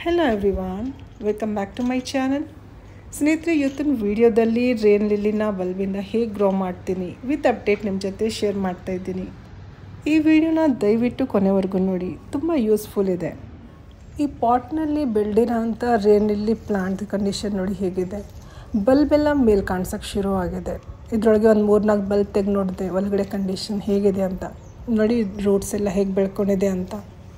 hello everyone welcome back to my channel ಸ್ನೇಹಿತರೆ ಇವತ್ತಿನ ವಿಡಿಯೋದಲ್ಲಿ ರೇನ್ ಲಿಲ್ಲಿನ ಬಲ್ಬಿಂದ ಹೇಗೆ ಗ್ರೋ ಮಾಡ್ತೀನಿ ವಿತ್ ಅಪ್ಡೇಟ್ ನಿಮ್ಮ ಜೊತೆ ಶೇರ್ ಮಾಡ್ತಾ ಇದ್ದೀನಿ ಈ ವಿಡಿಯೋನ ದಯವಿಟ್ಟು ಕೊನೆವರೆಗೂ ನೋಡಿ ತುಂಬ ಯೂಸ್ಫುಲ್ ಇದೆ ಈ ಪಾಟ್ನಲ್ಲಿ ಬೆಳೆದಿರೋ ಅಂಥ ರೇನ್ ಲಿಲ್ಲಿ ಪ್ಲಾಂಟ್ ಕಂಡೀಷನ್ ನೋಡಿ ಹೇಗಿದೆ ಬಲ್ಬ್ ಎಲ್ಲ ಮೇಲೆ ಕಾಣಿಸೋಕ್ಕೆ ಶುರು ಆಗಿದೆ ಇದರೊಳಗೆ ಒಂದು ಮೂರ್ನಾಲ್ಕು ಬಲ್ಬ್ ತೆಗೆದು ನೋಡಿದೆ ಒಳಗಡೆ ಕಂಡೀಷನ್ ಹೇಗಿದೆ ಅಂತ ನೋಡಿ ರೂಟ್ಸ್ ಎಲ್ಲ ಹೇಗೆ ಬೆಳ್ಕೊಂಡಿದೆ ಅಂತ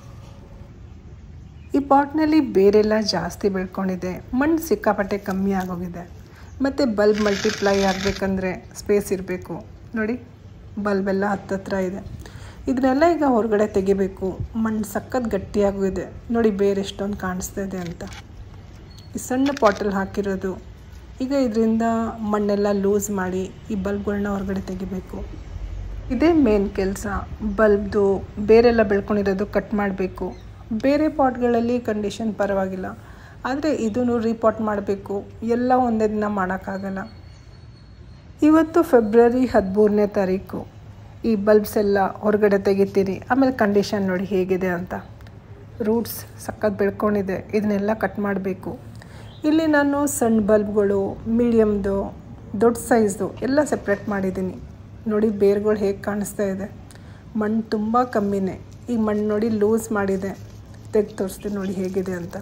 ಈ ಪಾಟ್ನಲ್ಲಿ ಬೇರೆಲ್ಲ ಜಾಸ್ತಿ ಬೆಳ್ಕೊಂಡಿದೆ ಮಣ್ಣು ಸಿಕ್ಕಾಪಟ್ಟೆ ಕಮ್ಮಿ ಆಗೋಗಿದೆ ಮತ್ತು ಬಲ್ಬ್ ಮಲ್ಟಿಪ್ಲೈ ಆಗಬೇಕಂದ್ರೆ ಸ್ಪೇಸ್ ಇರಬೇಕು ನೋಡಿ ಬಲ್ಬೆಲ್ಲ ಹತ್ತತ್ರ ಇದೆ ಇದನ್ನೆಲ್ಲ ಈಗ ಹೊರಗಡೆ ತೆಗಿಬೇಕು ಮಣ್ಣು ಸಖತ್ ಗಟ್ಟಿಯಾಗೋಗಿದೆ ನೋಡಿ ಬೇರೆ ಎಷ್ಟೊಂದು ಕಾಣಿಸ್ತಾ ಇದೆ ಅಂತ ಈ ಸಣ್ಣ ಪಾಟಲ್ಲಿ ಹಾಕಿರೋದು ಈಗ ಇದರಿಂದ ಮಣ್ಣೆಲ್ಲ ಲೂಸ್ ಮಾಡಿ ಈ ಬಲ್ಬ್ಗಳನ್ನ ಹೊರಗಡೆ ತೆಗಿಬೇಕು ಇದೇ ಮೇನ್ ಕೆಲಸ ಬಲ್ಬ್ದು ಬೇರೆಲ್ಲ ಬೆಳ್ಕೊಂಡಿರೋದು ಕಟ್ ಮಾಡಬೇಕು ಬೇರೆ ಪಾಟ್ಗಳಲ್ಲಿ ಕಂಡೀಷನ್ ಪರವಾಗಿಲ್ಲ ಆದರೆ ಇದನ್ನು ರೀಪಾಟ್ ಮಾಡಬೇಕು ಎಲ್ಲ ಒಂದೇ ದಿನ ಮಾಡೋಕ್ಕಾಗಲ್ಲ ಇವತ್ತು ಫೆಬ್ರವರಿ ಹದಿಮೂರನೇ ತಾರೀಕು ಈ ಬಲ್ಬ್ಸ್ ಎಲ್ಲ ಹೊರಗಡೆ ತೆಗಿತೀನಿ ಆಮೇಲೆ ಕಂಡೀಷನ್ ನೋಡಿ ಹೇಗಿದೆ ಅಂತ ರೂಟ್ಸ್ ಸಖತ್ ಬೆಳ್ಕೊಂಡಿದೆ ಇದನ್ನೆಲ್ಲ ಕಟ್ ಮಾಡಬೇಕು ಇಲ್ಲಿ ನಾನು ಸಣ್ಣ ಬಲ್ಬ್ಗಳು ಮೀಡಿಯಮ್ದು ದೊಡ್ಡ ಸೈಜ್ದು ಎಲ್ಲ ಸಪ್ರೇಟ್ ಮಾಡಿದ್ದೀನಿ ನೋಡಿ ಬೇರ್ಗಳು ಹೇಗೆ ಕಾಣಿಸ್ತಾ ಇದೆ ಮಣ್ಣು ತುಂಬ ಕಮ್ಮಿನೇ ಈ ಮಣ್ಣು ನೋಡಿ ಲೂಸ್ ಮಾಡಿದೆ ತೆಗೆದು ತೋರಿಸ್ತೀನಿ ನೋಡಿ ಹೇಗಿದೆ ಅಂತ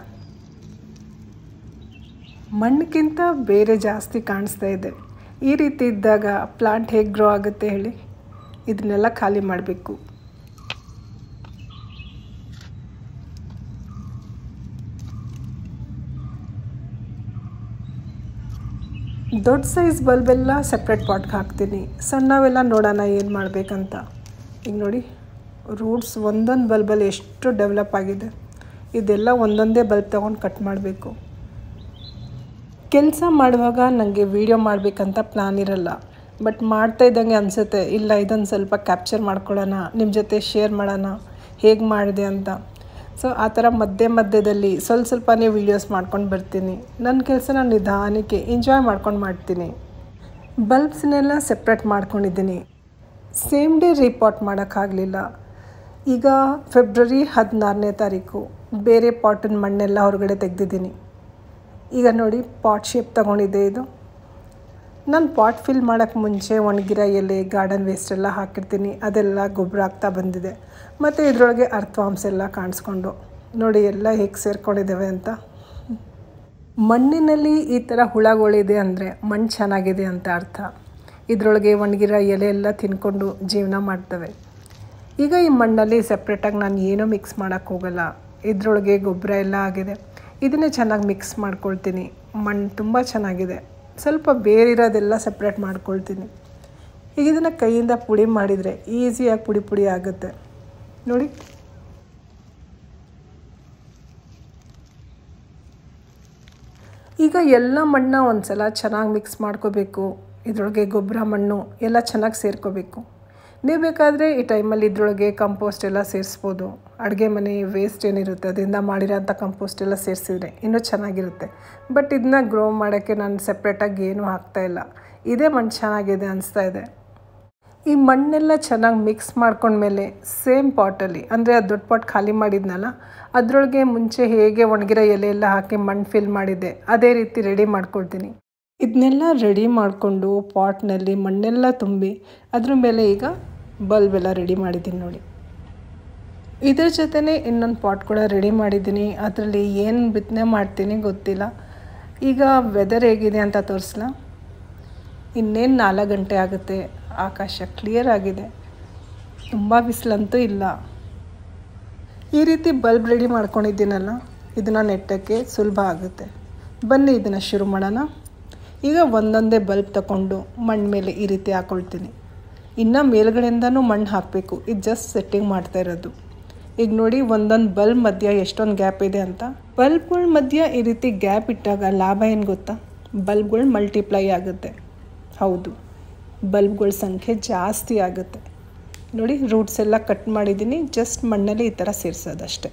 ಮಣ್ಣಿಗಿಂತ ಬೇರೆ ಜಾಸ್ತಿ ಕಾಣಿಸ್ತಾ ಇದೆ ಈ ರೀತಿ ಇದ್ದಾಗ ಪ್ಲಾಂಟ್ ಹೇಗೆ ಗ್ರೋ ಆಗುತ್ತೆ ಹೇಳಿ ಇದನ್ನೆಲ್ಲ ಖಾಲಿ ಮಾಡಬೇಕು ದೊಡ್ಡ ಸೈಜ್ ಬಲ್ಬೆಲ್ಲ ಸಪ್ರೇಟ್ ಪಾಟ್ಗೆ ಹಾಕ್ತೀನಿ ಸಣ್ಣವೆಲ್ಲ ನೋಡೋಣ ಏನು ಮಾಡಬೇಕಂತ ಈಗ ನೋಡಿ ರೂಟ್ಸ್ ಒಂದೊಂದು ಬಲ್ಬಲ್ಲಿ ಎಷ್ಟು ಡೆವಲಪ್ ಆಗಿದೆ ಇದೆಲ್ಲ ಒಂದೊಂದೇ ಬಲ್ಬ್ ತೊಗೊಂಡು ಕಟ್ ಮಾಡಬೇಕು ಕೆಲಸ ಮಾಡುವಾಗ ನನಗೆ ವೀಡಿಯೋ ಮಾಡಬೇಕಂತ ಪ್ಲ್ಯಾನ್ ಇರಲ್ಲ ಬಟ್ ಮಾಡ್ತಾ ಇದ್ದಂಗೆ ಅನಿಸುತ್ತೆ ಇಲ್ಲ ಇದನ್ನು ಸ್ವಲ್ಪ ಕ್ಯಾಪ್ಚರ್ ಮಾಡ್ಕೊಳ್ಳೋಣ ನಿಮ್ಮ ಜೊತೆ ಶೇರ್ ಮಾಡೋಣ ಹೇಗೆ ಮಾಡಿದೆ ಅಂತ ಸೊ ಆ ಥರ ಮಧ್ಯೆ ಮಧ್ಯದಲ್ಲಿ ಸ್ವಲ್ಪ ಸ್ವಲ್ಪನೇ ವೀಡಿಯೋಸ್ ಮಾಡ್ಕೊಂಡು ಬರ್ತೀನಿ ನನ್ನ ಕೆಲಸನ ನಿಧಾನಕ್ಕೆ ಎಂಜಾಯ್ ಮಾಡ್ಕೊಂಡು ಮಾಡ್ತೀನಿ ಬಲ್ಬ್ಸ್ನೆಲ್ಲ ಸೆಪ್ರೇಟ್ ಮಾಡ್ಕೊಂಡಿದ್ದೀನಿ ಸೇಮ್ ಡೇ ರಿಪಾಟ್ ಮಾಡೋಕ್ಕಾಗಲಿಲ್ಲ ಈಗ ಫೆಬ್ರವರಿ ಹದಿನಾರನೇ ತಾರೀಕು ಬೇರೆ ಪಾಟಿನ ಮಣ್ಣೆಲ್ಲ ಹೊರಗಡೆ ತೆಗೆದಿದ್ದೀನಿ ಈಗ ನೋಡಿ ಪಾಟ್ ಶೇಪ್ ತೊಗೊಂಡಿದ್ದೆ ಇದು ನಾನು ಪಾಟ್ ಫಿಲ್ ಮಾಡೋಕ್ಕೆ ಮುಂಚೆ ಒಣಗಿರೋ ಎಲೆ ಗಾರ್ಡನ್ ವೇಸ್ಟ್ ಎಲ್ಲ ಹಾಕಿರ್ತೀನಿ ಅದೆಲ್ಲ ಗೊಬ್ಬರ ಆಗ್ತಾ ಬಂದಿದೆ ಮತ್ತು ಇದರೊಳಗೆ ಅರ್ಥವಾಂಶ ಎಲ್ಲ ಕಾಣಿಸ್ಕೊಂಡು ನೋಡಿ ಎಲ್ಲ ಹೇಗೆ ಸೇರ್ಕೊಂಡಿದ್ದಾವೆ ಅಂತ ಮಣ್ಣಿನಲ್ಲಿ ಈ ಥರ ಹುಳಗಳಿದೆ ಅಂದರೆ ಮಣ್ಣು ಚೆನ್ನಾಗಿದೆ ಅಂತ ಅರ್ಥ ಇದರೊಳಗೆ ಒಣಗಿರೋ ಎಲೆ ಎಲ್ಲ ತಿನ್ಕೊಂಡು ಜೀವನ ಮಾಡ್ತವೆ ಈಗ ಈ ಮಣ್ಣಲ್ಲಿ ಸಪ್ರೇಟಾಗಿ ನಾನು ಏನೂ ಮಿಕ್ಸ್ ಮಾಡೋಕ್ಕೆ ಹೋಗಲ್ಲ ಇದರೊಳಗೆ ಗೊಬ್ಬರ ಎಲ್ಲ ಆಗಿದೆ ಇದನ್ನೇ ಚೆನ್ನಾಗಿ ಮಿಕ್ಸ್ ಮಾಡ್ಕೊಳ್ತೀನಿ ಮಣ್ಣು ತುಂಬ ಚೆನ್ನಾಗಿದೆ ಸ್ವಲ್ಪ ಬೇರಿರೋದೆಲ್ಲ ಸಪ್ರೇಟ್ ಮಾಡ್ಕೊಳ್ತೀನಿ ಈಗ ಇದನ್ನು ಕೈಯಿಂದ ಪುಡಿ ಮಾಡಿದರೆ ಈಸಿಯಾಗಿ ಪುಡಿ ಪುಡಿ ಆಗುತ್ತೆ ನೋಡಿ ಈಗ ಎಲ್ಲ ಮಣ್ಣನ್ನ ಒಂದು ಸಲ ಚೆನ್ನಾಗಿ ಮಿಕ್ಸ್ ಮಾಡ್ಕೋಬೇಕು ಇದರೊಳಗೆ ಗೊಬ್ಬರ ಮಣ್ಣು ಎಲ್ಲ ಚೆನ್ನಾಗಿ ಸೇರ್ಕೋಬೇಕು ನೀವು ಬೇಕಾದರೆ ಈ ಟೈಮಲ್ಲಿ ಇದರೊಳಗೆ ಕಂಪೋಸ್ಟ್ ಎಲ್ಲ ಸೇರಿಸ್ಬೋದು ಅಡುಗೆ ಮನೆ ವೇಸ್ಟ್ ಏನಿರುತ್ತೆ ಅದರಿಂದ ಮಾಡಿರೋಂಥ ಕಂಪೋಸ್ಟ್ ಎಲ್ಲ ಸೇರಿಸಿದ್ರೆ ಇನ್ನೂ ಚೆನ್ನಾಗಿರುತ್ತೆ ಬಟ್ ಇದನ್ನ ಗ್ರೋ ಮಾಡೋಕ್ಕೆ ನಾನು ಸಪ್ರೇಟಾಗಿ ಏನೂ ಹಾಕ್ತಾಯಿಲ್ಲ ಇದೇ ಮಣ್ಣು ಚೆನ್ನಾಗಿದೆ ಅನಿಸ್ತಾ ಇದೆ ಈ ಮಣ್ಣೆಲ್ಲ ಚೆನ್ನಾಗಿ ಮಿಕ್ಸ್ ಮಾಡ್ಕೊಂಡ್ಮೇಲೆ ಸೇಮ್ ಪಾಟಲ್ಲಿ ಅಂದರೆ ಅದು ದೊಡ್ಡ ಪಾಟ್ ಖಾಲಿ ಮಾಡಿದ್ನಲ್ಲ ಅದರೊಳಗೆ ಮುಂಚೆ ಹೇಗೆ ಒಣಗಿರೋ ಎಲೆ ಎಲ್ಲ ಹಾಕಿ ಮಣ್ಣು ಫಿಲ್ ಮಾಡಿದ್ದೆ ಅದೇ ರೀತಿ ರೆಡಿ ಮಾಡ್ಕೊಳ್ತೀನಿ ಇದನ್ನೆಲ್ಲ ರೆಡಿ ಮಾಡಿಕೊಂಡು ಪಾಟ್ನಲ್ಲಿ ಮಣ್ಣೆಲ್ಲ ತುಂಬಿ ಅದ್ರ ಮೇಲೆ ಈಗ ಬಲ್ಬ್ ಎಲ್ಲ ರೆಡಿ ಮಾಡಿದ್ದೀನಿ ನೋಡಿ ಇದ್ರ ಜೊತೆನೇ ಇನ್ನೊಂದು ಪಾಟ್ ಕೂಡ ರೆಡಿ ಮಾಡಿದ್ದೀನಿ ಅದರಲ್ಲಿ ಏನು ಬಿತ್ತನೆ ಮಾಡ್ತೀನಿ ಗೊತ್ತಿಲ್ಲ ಈಗ ವೆದರ್ ಹೇಗಿದೆ ಅಂತ ತೋರಿಸ್ಲಾ ಇನ್ನೇನು ನಾಲ್ಕು ಗಂಟೆ ಆಗುತ್ತೆ ಆಕಾಶ ಕ್ಲಿಯರ್ ಆಗಿದೆ ತುಂಬ ಬಿಸಿಲಂತೂ ಇಲ್ಲ ಈ ರೀತಿ ಬಲ್ಬ್ ರೆಡಿ ಮಾಡ್ಕೊಂಡಿದ್ದೀನಲ್ಲ ಇದನ್ನು ನೆಟ್ಟಕ್ಕೆ ಸುಲಭ ಆಗುತ್ತೆ ಬನ್ನಿ ಇದನ್ನು ಶುರು ಮಾಡೋಣ ಈಗ ಒಂದೊಂದೇ ಬಲ್ಬ್ ತಗೊಂಡು ಮಣ್ಣು ಮೇಲೆ ಈ ರೀತಿ ಹಾಕ್ಕೊಳ್ತೀನಿ ಇನ್ನು ಮೇಲ್ಗಡೆಯಿಂದನೂ ಮಣ್ಣು ಹಾಕಬೇಕು ಇದು ಜಸ್ಟ್ ಸೆಟ್ಟಿಂಗ್ ಮಾಡ್ತಾ ಇರೋದು ಈಗ ನೋಡಿ ಒಂದೊಂದು ಬಲ್ಬ್ ಮಧ್ಯ ಎಷ್ಟೊಂದು ಗ್ಯಾಪ್ ಇದೆ ಅಂತ ಬಲ್ಬ್ಗಳ ಮಧ್ಯ ಈ ರೀತಿ ಗ್ಯಾಪ್ ಇಟ್ಟಾಗ ಲಾಭ ಏನು ಗೊತ್ತಾ ಬಲ್ಬ್ಗಳು ಮಲ್ಟಿಪ್ಲೈ ಆಗುತ್ತೆ ಹೌದು ಬಲ್ಬ್ಗಳ ಸಂಖ್ಯೆ ಜಾಸ್ತಿ ಆಗುತ್ತೆ ನೋಡಿ ರೂಟ್ಸ್ ಎಲ್ಲ ಕಟ್ ಮಾಡಿದ್ದೀನಿ ಜಸ್ಟ್ ಮಣ್ಣಲ್ಲಿ ಈ ಥರ ಸೇರಿಸೋದಷ್ಟೆ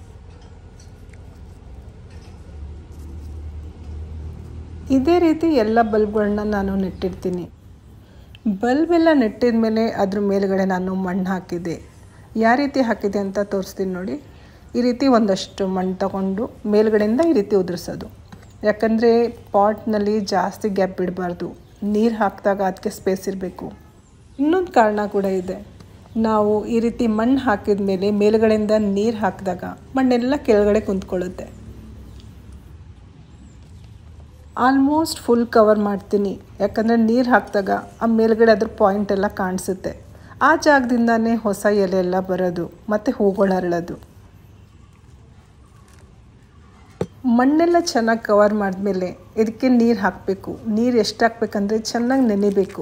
ಇದೇ ರೀತಿ ಎಲ್ಲ ಬಲ್ಬ್ಗಳನ್ನ ನಾನು ನೆಟ್ಟಿರ್ತೀನಿ ಬಲ್ಬ್ ಎಲ್ಲ ನೆಟ್ಟಿದ ಮೇಲೆ ಅದ್ರ ಮೇಲುಗಡೆ ನಾನು ಮಣ್ಣು ಹಾಕಿದೆ ಯಾವ ರೀತಿ ಹಾಕಿದೆ ಅಂತ ತೋರಿಸ್ತೀನಿ ನೋಡಿ ಈ ರೀತಿ ಒಂದಷ್ಟು ಮಣ್ಣು ತಗೊಂಡು ಮೇಲ್ಗಡೆಯಿಂದ ಈ ರೀತಿ ಉದುರಿಸೋದು ಯಾಕಂದರೆ ಪಾಟ್ನಲ್ಲಿ ಜಾಸ್ತಿ ಗ್ಯಾಪ್ ಬಿಡಬಾರ್ದು ನೀರು ಹಾಕಿದಾಗ ಅದಕ್ಕೆ ಸ್ಪೇಸ್ ಇರಬೇಕು ಇನ್ನೊಂದು ಕಾರಣ ಕೂಡ ಇದೆ ನಾವು ಈ ರೀತಿ ಮಣ್ಣು ಹಾಕಿದ ಮೇಲೆ ಮೇಲ್ಗಡೆಯಿಂದ ನೀರು ಹಾಕಿದಾಗ ಮಣ್ಣೆಲ್ಲ ಕೆಳಗಡೆ ಕುಂತ್ಕೊಳ್ಳುತ್ತೆ ಆಲ್ಮೋಸ್ಟ್ ಫುಲ್ ಕವರ್ ಮಾಡ್ತೀನಿ ಯಾಕಂದರೆ ನೀರು ಹಾಕಿದಾಗ ಆ ಮೇಲ್ಗಡೆ ಅದ್ರ ಪಾಯಿಂಟ್ ಎಲ್ಲ ಕಾಣಿಸುತ್ತೆ ಆ ಜಾಗದಿಂದನೇ ಹೊಸ ಎಲೆ ಎಲ್ಲ ಬರೋದು ಮತ್ತು ಹೂಗಳು ಹರಳೋದು ಮಣ್ಣೆಲ್ಲ ಚೆನ್ನಾಗಿ ಕವರ್ ಮಾಡಿದ್ಮೇಲೆ ಇದಕ್ಕೆ ನೀರು ಹಾಕಬೇಕು ನೀರು ಎಷ್ಟು ಹಾಕ್ಬೇಕಂದ್ರೆ ಚೆನ್ನಾಗಿ ನೆನೆಬೇಕು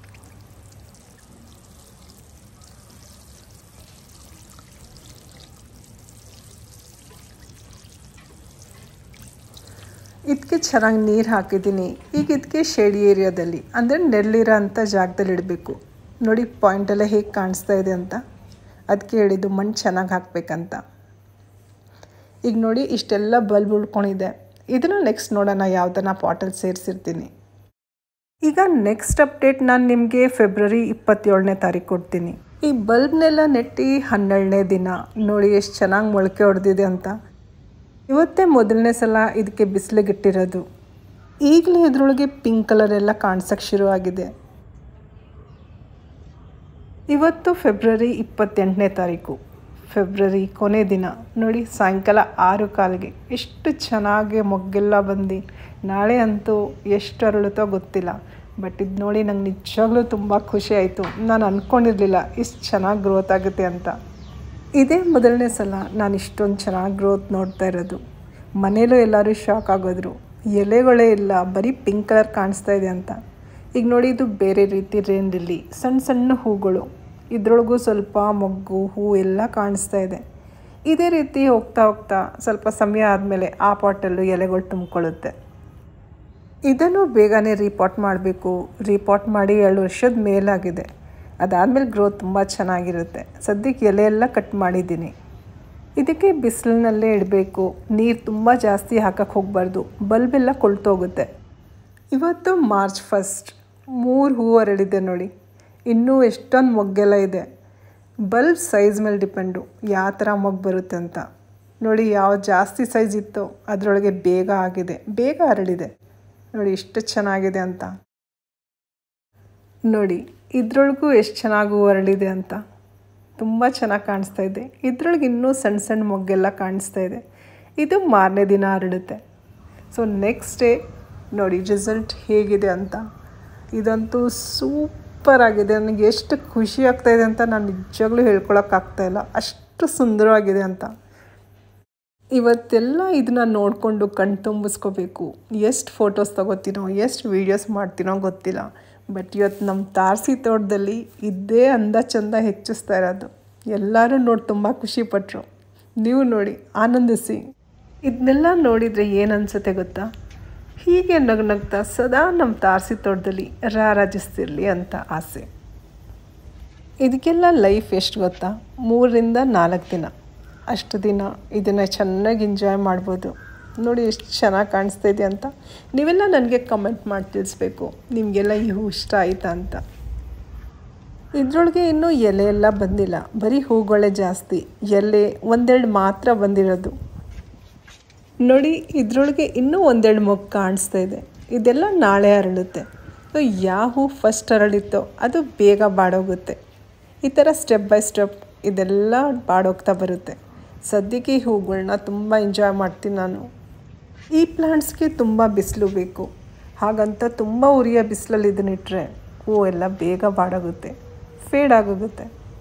ಇದಕ್ಕೆ ಚೆನ್ನಾಗಿ ನೀರು ಹಾಕಿದ್ದೀನಿ ಈಗ ಇದಕ್ಕೆ ಶೇಡಿ ಏರಿಯಾದಲ್ಲಿ ಅಂದರೆ ನೆರಳಿರೋ ಅಂಥ ಜಾಗದಲ್ಲಿ ಇಡಬೇಕು ನೋಡಿ ಪಾಯಿಂಟೆಲ್ಲ ಹೇಗೆ ಕಾಣಿಸ್ತಾ ಇದೆ ಅಂತ ಅದಕ್ಕೆ ಹೇಳಿದ್ದು ಮಣ್ಣು ಚೆನ್ನಾಗಿ ಹಾಕಬೇಕಂತ ಈಗ ನೋಡಿ ಇಷ್ಟೆಲ್ಲ ಬಲ್ಬ್ ಉಳ್ಕೊಂಡಿದೆ ಇದನ್ನು ನೆಕ್ಸ್ಟ್ ನೋಡೋಣ ಯಾವುದನ್ನ ಪಾಟಲ್ಲಿ ಸೇರಿಸಿರ್ತೀನಿ ಈಗ ನೆಕ್ಸ್ಟ್ ಅಪ್ಡೇಟ್ ನಾನು ನಿಮಗೆ ಫೆಬ್ರವರಿ ಇಪ್ಪತ್ತೇಳನೇ ತಾರೀಕು ಕೊಡ್ತೀನಿ ಈ ಬಲ್ಬ್ನೆಲ್ಲ ನೆಟ್ಟಿ ಹನ್ನೆರಡನೇ ದಿನ ನೋಡಿ ಎಷ್ಟು ಚೆನ್ನಾಗಿ ಮೊಳಕೆ ಹೊಡೆದಿದೆ ಅಂತ ಇವತ್ತೇ ಮೊದಲನೇ ಸಲ ಇದಕ್ಕೆ ಬಿಸಿಲಿಗಿಟ್ಟಿರೋದು ಈಗಲೇ ಇದರೊಳಗೆ ಪಿಂಕ್ ಕಲರ್ ಎಲ್ಲ ಕಾಣಿಸೋಕ್ಕೆ ಶುರುವಾಗಿದೆ ಇವತ್ತು ಫೆಬ್ರವರಿ ಇಪ್ಪತ್ತೆಂಟನೇ ತಾರೀಕು ಫೆಬ್ರವರಿ ಕೊನೆ ದಿನ ನೋಡಿ ಸಾಯಂಕಾಲ ಆರು ಕಾಲಿಗೆ ಎಷ್ಟು ಚೆನ್ನಾಗಿ ಮೊಗ್ಗೆಲ್ಲ ಬಂದು ನಾಳೆ ಅಂತೂ ಎಷ್ಟು ಅರಳುತ್ತೋ ಗೊತ್ತಿಲ್ಲ ಬಟ್ ಇದು ನೋಡಿ ನಂಗೆ ನಿಜವಾಗ್ಲೂ ತುಂಬ ಖುಷಿ ಆಯಿತು ನಾನು ಅಂದ್ಕೊಂಡಿರಲಿಲ್ಲ ಇಷ್ಟು ಚೆನ್ನಾಗಿ ಗ್ರೋತ್ ಆಗುತ್ತೆ ಅಂತ ಇದೇ ಮೊದಲನೇ ಸಲ ನಾನು ಇಷ್ಟೊಂದು ಚೆನ್ನಾಗಿ ಗ್ರೋತ್ ನೋಡ್ತಾ ಇರೋದು ಮನೇಲೂ ಎಲ್ಲರೂ ಶಾಕ್ ಆಗೋದ್ರು ಎಲೆಗಳೇ ಇಲ್ಲ ಬರೀ ಪಿಂಕ್ ಕಲರ್ ಕಾಣಿಸ್ತಾ ಇದೆ ಅಂತ ಈಗ ನೋಡಿ ಇದು ಬೇರೆ ರೀತಿ ರೇನ್ ಲಿಲ್ಲಿ ಸಣ್ಣ ಸಣ್ಣ ಹೂಗಳು ಇದರೊಳಗೂ ಸ್ವಲ್ಪ ಮೊಗ್ಗು ಹೂ ಎಲ್ಲ ಕಾಣಿಸ್ತಾ ಇದೆ ಇದೇ ರೀತಿ ಹೋಗ್ತಾ ಹೋಗ್ತಾ ಸ್ವಲ್ಪ ಸಮಯ ಆದಮೇಲೆ ಆ ಪಾಟಲ್ಲೂ ಎಲೆಗಳು ತುಂಬಿಕೊಳ್ಳುತ್ತೆ ಇದನ್ನು ಬೇಗನೆ ರೀಪಾಟ್ ಮಾಡಬೇಕು ರೀಪಾಟ್ ಮಾಡಿ ಎರಡು ವರ್ಷದ ಮೇಲಾಗಿದೆ ಅದಾದಮೇಲೆ ಗ್ರೋತ್ ತುಂಬ ಚೆನ್ನಾಗಿರುತ್ತೆ ಸದ್ಯಕ್ಕೆ ಎಲೆ ಎಲ್ಲ ಕಟ್ ಮಾಡಿದ್ದೀನಿ ಇದಕ್ಕೆ ಬಿಸಿಲಿನಲ್ಲೇ ಇಡಬೇಕು ನೀರು ತುಂಬ ಜಾಸ್ತಿ ಹಾಕಕ್ಕೆ ಹೋಗಬಾರ್ದು ಬಲ್ಬೆಲ್ಲ ಕೊಳ್ತೋಗುತ್ತೆ ಇವತ್ತು ಮಾರ್ಚ್ ಫಸ್ಟ್ ಮೂರು ಹೂವು ಹರಡಿದೆ ನೋಡಿ ಇನ್ನೂ ಎಷ್ಟೊಂದು ಮೊಗ್ಗೆಲ್ಲ ಇದೆ ಬಲ್ಬ್ ಸೈಜ್ ಮೇಲೆ ಡಿಪೆಂಡು ಯಾವ ಥರ ಮೊಗ್ಗು ಬರುತ್ತೆ ಅಂತ ನೋಡಿ ಯಾವ ಜಾಸ್ತಿ ಸೈಜ್ ಇತ್ತೋ ಅದರೊಳಗೆ ಬೇಗ ಆಗಿದೆ ಬೇಗ ಹರಡಿದೆ ನೋಡಿ ಎಷ್ಟು ಚೆನ್ನಾಗಿದೆ ಅಂತ ನೋಡಿ ಇದ್ರೊಳಗೂ ಎಷ್ಟು ಚೆನ್ನಾಗಿ ಹೂವು ಹರಳಿದೆ ಅಂತ ತುಂಬ ಚೆನ್ನಾಗಿ ಕಾಣಿಸ್ತಾ ಇದೆ ಇದ್ರೊಳಗೆ ಇನ್ನೂ ಸಣ್ಣ ಸಣ್ಣ ಮೊಗ್ಗೆಲ್ಲ ಕಾಣಿಸ್ತಾ ಇದೆ ಇದು ಮಾರನೇ ದಿನ ಹರಡುತ್ತೆ ಸೊ ನೆಕ್ಸ್ಟ್ ಡೇ ನೋಡಿ ರಿಸಲ್ಟ್ ಹೇಗಿದೆ ಅಂತ ಇದಂತೂ ಸೂಪರ್ ಆಗಿದೆ ನನಗೆ ಎಷ್ಟು ಖುಷಿ ಆಗ್ತಾಯಿದೆ ಅಂತ ನಾನು ನಿಜವಾಗ್ಲೂ ಹೇಳ್ಕೊಳಕ್ಕಾಗ್ತಾಯಿಲ್ಲ ಅಷ್ಟು ಸುಂದರವಾಗಿದೆ ಅಂತ ಇವತ್ತೆಲ್ಲ ಇದನ್ನ ನೋಡಿಕೊಂಡು ಕಣ್ ತುಂಬಿಸ್ಕೋಬೇಕು ಎಷ್ಟು ಫೋಟೋಸ್ ತೊಗೋತೀನೋ ಎಷ್ಟು ವೀಡಿಯೋಸ್ ಮಾಡ್ತೀನೋ ಗೊತ್ತಿಲ್ಲ ಬಟ್ ಇವತ್ತು ನಮ್ಮ ತಾರಸಿ ತೋಟದಲ್ಲಿ ಇದ್ದೇ ಅಂದ ಚಂದ ಹೆಚ್ಚಿಸ್ತಾ ಇರೋದು ಎಲ್ಲರೂ ನೋಡಿ ತುಂಬ ಖುಷಿಪಟ್ಟರು ನೀವು ನೋಡಿ ಆನಂದಿಸಿ ಇದನ್ನೆಲ್ಲ ನೋಡಿದರೆ ಏನು ಅನಿಸುತ್ತೆ ಗೊತ್ತಾ ಹೀಗೆ ನಗು ನಗ್ತಾ ಸದಾ ನಮ್ಮ ತಾರಸಿ ತೋಟದಲ್ಲಿ ರಾರಾಜಿಸ್ತಿರಲಿ ಅಂತ ಆಸೆ ಇದಕ್ಕೆಲ್ಲ ಲೈಫ್ ಎಷ್ಟು ಗೊತ್ತಾ ಮೂರರಿಂದ ನಾಲ್ಕು ದಿನ ಅಷ್ಟು ದಿನ ಇದನ್ನು ಚೆನ್ನಾಗಿ ಎಂಜಾಯ್ ಮಾಡ್ಬೋದು ನೋಡಿ ಎಷ್ಟು ಚೆನ್ನಾಗಿ ಕಾಣಿಸ್ತಾ ಇದೆ ಅಂತ ನೀವೆಲ್ಲ ನನಗೆ ಕಮೆಂಟ್ ಮಾಡಿ ತಿಳಿಸ್ಬೇಕು ನಿಮಗೆಲ್ಲ ಈ ಹೂ ಇಷ್ಟ ಆಯಿತಾ ಅಂತ ಇದರೊಳಗೆ ಇನ್ನೂ ಎಲೆ ಎಲ್ಲ ಬಂದಿಲ್ಲ ಬರೀ ಹೂಗಳೇ ಜಾಸ್ತಿ ಎಲೆ ಒಂದೆರಡು ಮಾತ್ರ ಬಂದಿರೋದು ನೋಡಿ ಇದರೊಳಗೆ ಇನ್ನೂ ಒಂದೆರಡು ಮೊಗ್ಗು ಕಾಣಿಸ್ತಾ ಇದೆ ಇದೆಲ್ಲ ನಾಳೆ ಅರಳುತ್ತೆ ಸೊ ಯಾವ ಹೂ ಫಸ್ಟ್ ಅರಳಿತ್ತೋ ಅದು ಬೇಗ ಬಾಡೋಗುತ್ತೆ ಈ ಥರ ಸ್ಟೆಪ್ ಬೈ ಸ್ಟೆಪ್ ಇದೆಲ್ಲ ಬಾಡೋಗ್ತಾ ಬರುತ್ತೆ ಸದ್ಯಕ್ಕೆ ಈ ಹೂಗಳನ್ನ ತುಂಬ ಎಂಜಾಯ್ ಮಾಡ್ತೀನಿ ನಾನು ಈ ಪ್ಲಾಂಟ್ಸ್ಗೆ ತುಂಬ ಬಿಸಿಲು ಬೇಕು ಹಾಗಂತ ತುಂಬ ಉರಿಯ ಬಿಸಿಲಲ್ಲಿ ಇದನ್ನಿಟ್ರೆ ಹೂವು ಎಲ್ಲ ಬೇಗ ಬಾಡೋಗುತ್ತೆ ಫೇಡ್ ಆಗೋಗುತ್ತೆ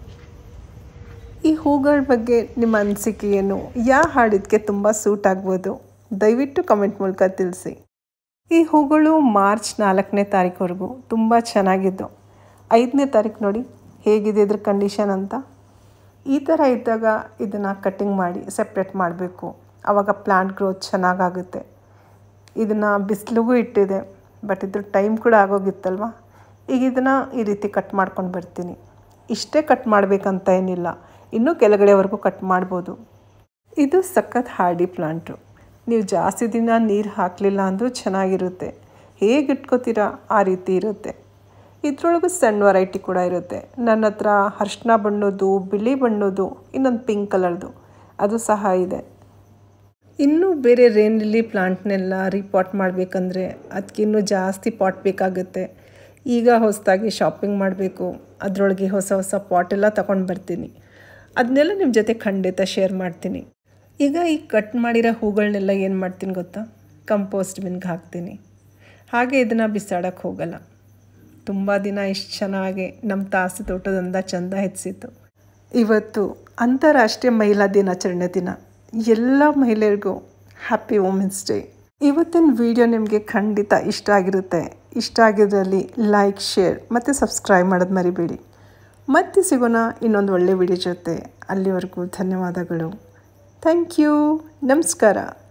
ಈ ಹೂಗಳ ಬಗ್ಗೆ ನಿಮ್ಮ ಅನಿಸಿಕೆ ಏನು ಯಾವ ಹಾಡಿದಕ್ಕೆ ತುಂಬ ಸೂಟ್ ಆಗ್ಬೋದು ದಯವಿಟ್ಟು ಕಮೆಂಟ್ ಮೂಲಕ ತಿಳಿಸಿ ಈ ಹೂಗಳು ಮಾರ್ಚ್ ನಾಲ್ಕನೇ ತಾರೀಕುವರೆಗೂ ತುಂಬ ಚೆನ್ನಾಗಿದ್ದು ಐದನೇ ತಾರೀಕು ನೋಡಿ ಹೇಗಿದೆ ಇದ್ರ ಕಂಡೀಷನ್ ಅಂತ ಈ ಥರ ಇದ್ದಾಗ ಇದನ್ನು ಕಟ್ಟಿಂಗ್ ಮಾಡಿ ಸಪ್ರೇಟ್ ಮಾಡಬೇಕು ಆವಾಗ ಪ್ಲಾಂಟ್ ಗ್ರೋತ್ ಚೆನ್ನಾಗಾಗುತ್ತೆ ಇದನ್ನು ಬಿಸಿಲಿಗೂ ಇಟ್ಟಿದೆ ಬಟ್ ಇದ್ರ ಟೈಮ್ ಕೂಡ ಆಗೋಗಿತ್ತಲ್ವ ಈಗ ಇದನ್ನು ಈ ರೀತಿ ಕಟ್ ಮಾಡ್ಕೊಂಡು ಬರ್ತೀನಿ ಇಷ್ಟೇ ಕಟ್ ಮಾಡಬೇಕಂತ ಏನಿಲ್ಲ ಇನ್ನೂ ಕೆಳಗಡೆವರೆಗೂ ಕಟ್ ಮಾಡ್ಬೋದು ಇದು ಸಖತ್ ಹಾರ್ಡಿ ಪ್ಲಾಂಟು ನೀವು ಜಾಸ್ತಿ ದಿನ ನೀರು ಹಾಕಲಿಲ್ಲ ಅಂದರೂ ಚೆನ್ನಾಗಿರುತ್ತೆ ಹೇಗೆ ಇಟ್ಕೋತೀರಾ ಆ ರೀತಿ ಇರುತ್ತೆ ಇದ್ರೊಳಗೂ ಸಣ್ಣ ವೆರೈಟಿ ಕೂಡ ಇರುತ್ತೆ ನನ್ನ ಹತ್ರ ಅರ್ಶಿನ ಬಣ್ಣದ್ದು ಬಿಳಿ ಬಣ್ಣದ್ದು ಇನ್ನೊಂದು ಪಿಂಕ್ ಕಲರ್ದು ಅದು ಸಹ ಇದೆ ಇನ್ನೂ ಬೇರೆ ರೇನ್ ಲಿಲ್ಲಿ ಪ್ಲಾಂಟ್ನೆಲ್ಲ ರೀಪಾಟ್ ಮಾಡಬೇಕಂದ್ರೆ ಅದಕ್ಕೆ ಇನ್ನೂ ಜಾಸ್ತಿ ಪಾಟ್ ಬೇಕಾಗುತ್ತೆ ಈಗ ಹೊಸದಾಗಿ ಶಾಪಿಂಗ್ ಮಾಡಬೇಕು ಅದರೊಳಗೆ ಹೊಸ ಹೊಸ ಪಾಟ್ ಎಲ್ಲ ತಗೊಂಡು ಬರ್ತೀನಿ ಅದನ್ನೆಲ್ಲ ನಿಮ್ಮ ಜೊತೆ ಖಂಡಿತ ಶೇರ್ ಮಾಡ್ತೀನಿ ಈಗ ಈ ಕಟ್ ಮಾಡಿರೋ ಹೂಗಳನ್ನೆಲ್ಲ ಏನು ಮಾಡ್ತೀನಿ ಗೊತ್ತಾ ಕಂಪೋಸ್ಟ್ ಬಿನ್ಗೆ ಹಾಕ್ತೀನಿ ಹಾಗೆ ಇದನ್ನು ಬಿಸಾಡೋಕ್ಕೆ ಹೋಗಲ್ಲ ತುಂಬ ದಿನ ಇಷ್ಟು ಚೆನ್ನಾಗಿ ನಮ್ಮ ತಾಸಿ ತೋಟದಿಂದ ಚಂದ ಹೆಚ್ಚಿತ್ತು ಇವತ್ತು ಅಂತಾರಾಷ್ಟ್ರೀಯ ಮಹಿಳಾ ದಿನಾಚರಣೆ ದಿನ ಎಲ್ಲ ಮಹಿಳೆಯರಿಗೂ ಹ್ಯಾಪಿ ವುಮೆನ್ಸ್ ಡೇ ಇವತ್ತಿನ ವಿಡಿಯೋ ನಿಮಗೆ ಖಂಡಿತ ಇಷ್ಟ ಆಗಿರುತ್ತೆ ಇಷ್ಟ ಆಗಿದ್ರಲ್ಲಿ ಲೈಕ್ ಶೇರ್ ಮತ್ತು ಸಬ್ಸ್ಕ್ರೈಬ್ ಮಾಡೋದು ಮರಿಬೇಡಿ ಮತ್ತೆ ಸಿಗೋಣ ಇನ್ನೊಂದು ಒಳ್ಳೆ ವಿಡಿಯೋ ಜೊತೆ ಅಲ್ಲಿವರೆಗೂ ಧನ್ಯವಾದಗಳು ಥ್ಯಾಂಕ್ ಯು ನಮಸ್ಕಾರ